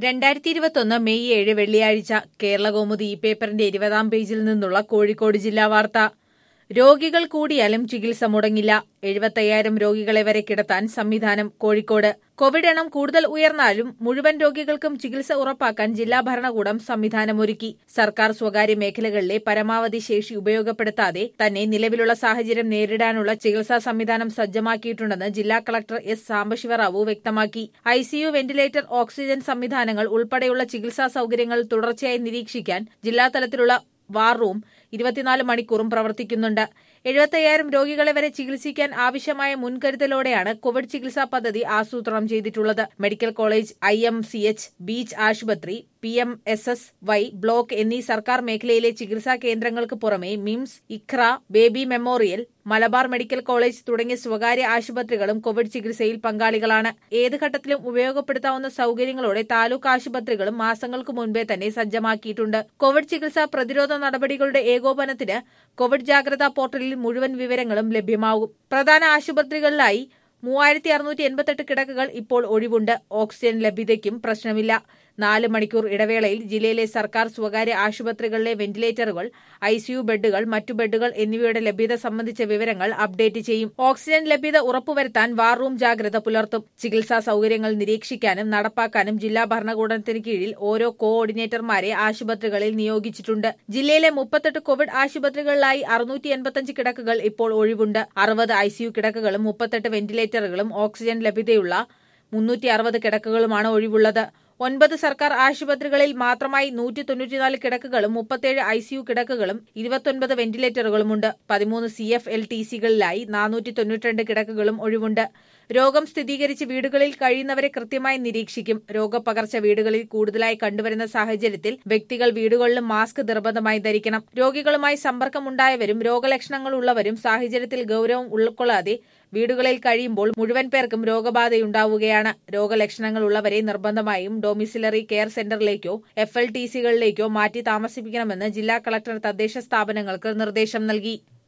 രണ്ടായിരത്തി ഇരുപത്തൊന്ന് മെയ് ഏഴ് വെള്ളിയാഴ്ച കേരളകൗമുദി ഈ പേപ്പറിന്റെ ഇരുപതാം പേജിൽ നിന്നുള്ള കോഴിക്കോട് ജില്ലാ വാർത്ത രോഗികൾ കൂടിയാലും ചികിത്സ മുടങ്ങില്ല എഴുപത്തയ്യായിരം രോഗികളെ വരെ കിടത്താൻ സംവിധാനം കോഴിക്കോട് കോവിഡ് എണ്ണം കൂടുതൽ ഉയർന്നാലും മുഴുവൻ രോഗികൾക്കും ചികിത്സ ഉറപ്പാക്കാൻ ജില്ലാ ഭരണകൂടം സംവിധാനമൊരുക്കി സർക്കാർ സ്വകാര്യ മേഖലകളിലെ പരമാവധി ശേഷി ഉപയോഗപ്പെടുത്താതെ തന്നെ നിലവിലുള്ള സാഹചര്യം നേരിടാനുള്ള ചികിത്സാ സംവിധാനം സജ്ജമാക്കിയിട്ടുണ്ടെന്ന് ജില്ലാ കളക്ടർ എസ് സാംബശിവറാവു വ്യക്തമാക്കി ഐസിയു വെന്റിലേറ്റർ ഓക്സിജൻ സംവിധാനങ്ങൾ ഉൾപ്പെടെയുള്ള ചികിത്സാ സൌകര്യങ്ങൾ തുടർച്ചയായി നിരീക്ഷിക്കാൻ ജില്ലാതലത്തിലുള്ള വാർ റൂം ഇരുപത്തിനാല് മണിക്കൂറും പ്രവർത്തിക്കുന്നുണ്ട് എഴുപത്തയ്യായിരം രോഗികളെ വരെ ചികിത്സിക്കാൻ ആവശ്യമായ മുൻകരുതലോടെയാണ് കോവിഡ് ചികിത്സാ പദ്ധതി ആസൂത്രണം ചെയ്തിട്ടുള്ളത് medical college I M C H beach ആശുപത്രി P M S S Y block എന്നീ സർക്കാർ മേഖലയിലെ ചികിത്സാ കേന്ദ്രങ്ങൾക്ക് പുറമെ MIMS Iqra baby memorial Malabar medical college തുടങ്ങിയ സ്വകാര്യ ആശുപത്രികളും കോവിഡ് ചികിത്സയിൽ പങ്കാളികളാണ് ഏത് ഘട്ടത്തിലും ഉപയോഗപ്പെടുത്താവുന്ന സൌകര്യങ്ങളോടെ താലൂക്ക് ആശുപത്രികളും മാസങ്ങൾക്ക് മുൻപേ തന്നെ സജ്ജമാക്കിയിട്ടുണ്ട് കോവിഡ് ചികിത്സാ പ്രതിരോധ നടപടികളുടെ ഏകോപനത്തിന് കോവിഡ് ജാഗ്രതാ പോർട്ടലിൽ മുഴുവൻ വിവരങ്ങളും ലഭ്യമാകും പ്രധാന ആശുപത്രികളിലായി മൂവായിരത്തി അറുന്നൂറ്റി എൺപത്തെട്ട് കിടക്കകൾ ഇപ്പോൾ ഒഴിവുണ്ട് ഓക്സിജൻ ലഭ്യതയ്ക്കും പ്രശ്നമില്ല നാല് മണിക്കൂർ ഇടവേളയിൽ ജില്ലയിലെ സർക്കാർ സ്വകാര്യ ആശുപത്രികളിലെ വെന്റിലേറ്ററുകൾ ഐസിയു ബെഡുകൾ മറ്റു ബെഡുകൾ എന്നിവയുടെ ലഭ്യത സംബന്ധിച്ച വിവരങ്ങൾ അപ്ഡേറ്റ് ചെയ്യും ഓക്സിജൻ ലഭ്യത ഉറപ്പുവരുത്താൻ വാർ റൂം ജാഗ്രത പുലർത്തും ചികിത്സാ സൌകര്യങ്ങൾ നിരീക്ഷിക്കാനും നടപ്പാക്കാനും ജില്ലാ ഭരണകൂടത്തിന് കീഴിൽ ഓരോ കോഓർഡിനേറ്റർമാരെ ആശുപത്രികളിൽ നിയോഗിച്ചിട്ടുണ്ട് ജില്ലയിലെ മുപ്പത്തെട്ട് കോവിഡ് ആശുപത്രികളിലായി അറുന്നൂറ്റി എൺപത്തഞ്ച് കിടക്കകൾ ഇപ്പോൾ ഒഴിവുണ്ട് അറുപത് ഐസിയു കിടക്കകളും മുപ്പത്തെട്ട് വെന്റിലേറ്ററുകളും ഓക്സിജൻ ലഭ്യതയുള്ള മുന്നൂറ്റി അറുപത് കിടക്കകളുമാണ് ഒഴിവുള്ളത് ഒൻപത് സർക്കാർ ആശുപത്രികളിൽ മാത്രമായി നൂറ്റി തൊണ്ണൂറ്റിനാല് കിടക്കകളും മുപ്പത്തേഴ് ഐസിയു കിടക്കകളും ഇരുപത്തൊൻപത് വെന്റിലേറ്ററുകളുമുണ്ട് പതിമൂന്ന് സി എഫ് എൽ ടി സികളിലായി നാനൂറ്റി തൊണ്ണൂറ്റിരണ്ട് കിടക്കകളും ഒഴിവുണ്ട് രോഗം സ്ഥിരീകരിച്ച് വീടുകളിൽ കഴിയുന്നവരെ കൃത്യമായി നിരീക്ഷിക്കും രോഗപകർച്ച വീടുകളിൽ കൂടുതലായി കണ്ടുവരുന്ന സാഹചര്യത്തിൽ വ്യക്തികൾ വീടുകളിലും മാസ്ക് നിർബന്ധമായി ധരിക്കണം രോഗികളുമായി സമ്പർക്കമുണ്ടായവരും രോഗലക്ഷണങ്ങളുള്ളവരും സാഹചര്യത്തിൽ ഗൌരവം ഉൾക്കൊള്ളാതെ വീടുകളിൽ കഴിയുമ്പോൾ മുഴുവൻ പേർക്കും രോഗബാധയുണ്ടാവുകയാണ് രോഗലക്ഷണങ്ങളുള്ളവരെ നിർബന്ധമായും ഡൊമിസിലറി കെയർ സെന്ററിലേക്കോ എഫ് എൽ ടി സികളിലേക്കോ മാറ്റി താമസിപ്പിക്കണമെന്ന് ജില്ലാ കളക്ടർ തദ്ദേശ സ്ഥാപനങ്ങൾക്ക് നിർദ്ദേശം നൽകി